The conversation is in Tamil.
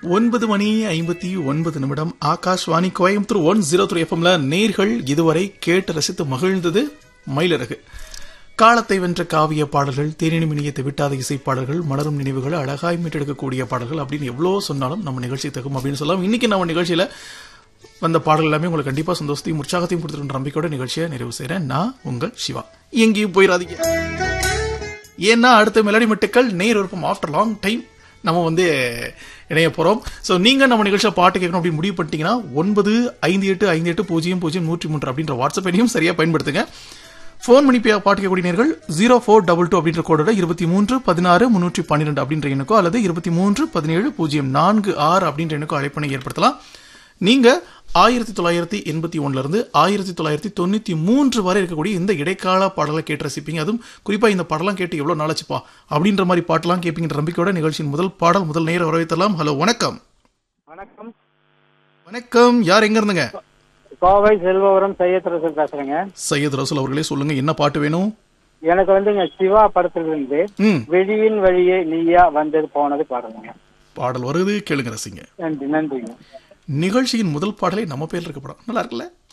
ஒன்பது மணி ஐம்பத்தி ஒன்பது நிமிடம் Akashvani Coimbatore one zero three எஃப்எம்ல நேர்கள் இதுவரை கேட்டு ரசித்து மகிழ்ந்தது மயிலரகு காலத்தை வென்ற காவிய பாடல்கள் தேனினி மினியத்தை விட்டாத இசை பாடல்கள் மலரும் நினைவுகள் அழகாய் மீட்டெடுக்கக்கூடிய பாடல்கள் அப்படின்னு எவ்வளோ சொன்னாலும் நம்ம நிகழ்ச்சி தகும் அப்படின்னு சொல்லலாம் இன்னைக்கு நம்ம நிகழ்ச்சியில வந்த பாடல் எல்லாமே உங்களுக்கு கண்டிப்பா சந்தோஷத்தையும் உற்சாகத்தையும் கொடுத்துருன்ற நம்பிக்கையோட நிகழ்ச்சியை நிறைவு செய்றேன் நான் உங்கள் சிவா எங்கேயும் போயிடாதீங்க ஏன்னா அடுத்த மெலடி மெட்டுக்கள் நேர் விருப்பம் ஆஃப்டர் லாங் டைம் நம்ம வந்து இணைய போறோம் ஸோ நீங்க நம்ம நிகழ்ச்சியில பாட்டு கேட்கணும் அப்படின்னு முடிவு பண்ணிட்டீங்கன்னா ஒன்பது ஐந்து எட்டு ஐந்து எட்டு பூஜ்ஜியம் பூஜ்ஜியம் நூற்றி மூன்று அப்படின்ற வாட்ஸ்அப் எண்ணையும் சரியா பயன்படுத்துங்க ஃபோன் பண்ணி பே- பாட்டு கேட்கக்கூடிய நேர்கள் ஜீரோ ஃபோர் டபுள் டூ அப்படின்ற கோடோட இருபத்தி மூன்று பதினாறு முன்னூற்றி பன்னிரெண்டு அப்படின்ற எண்ணுக்கோ அல்லது இருபத்தி மூன்று பதினேழு பூஜ்ஜியம் நான்கு ஆறு அப்படின்ற எண்ணுக்கோ அழைப்பினை ஏற்படுத்தலாம் நீங்க ஆயிரத்தி தொள்ளாயிரத்தி எண்பத்தி ஒண்ணுல இருந்து ஆயிரத்தி தொள்ளாயிரத்தி தொண்ணூத்தி மூன்று வரை இருக்கக்கூடிய இந்த இடைக்கால பாடலை கேட்டு ரசிப்பீங்க அதுவும் குறிப்பா இந்த பாடலாம் கேட்டு எவ்வளவு நாளாச்சுப்பா அப்படின்ற மாதிரி பாட்டெல்லாம் கேட்பீங்க நம்பிக்கையோட நிகழ்ச்சியின் முதல் பாடல் முதல் நேர வரவேற்றலாம் ஹலோ வணக்கம் வணக்கம் வணக்கம் யார் எங்க இருந்துங்க கோவை செல்வபுரம் சையத் ரசூல் பேசுறேங்க சையத் ரசூல் அவர்களே சொல்லுங்க என்ன பாட்டு வேணும் எனக்கு வந்துங்க சிவா படத்துல இருந்து ம் வெளியின் வழியே நீயா வந்தது போனது பாடுங்க பாடல் வருது கேளுங்க ரசிங்க நன்றி நன்றிங்க நிகழ்ச்சியின் முதல் பாடலை நம்ம பேர்ல இருக்க படம் நல்லா இருக்குல்ல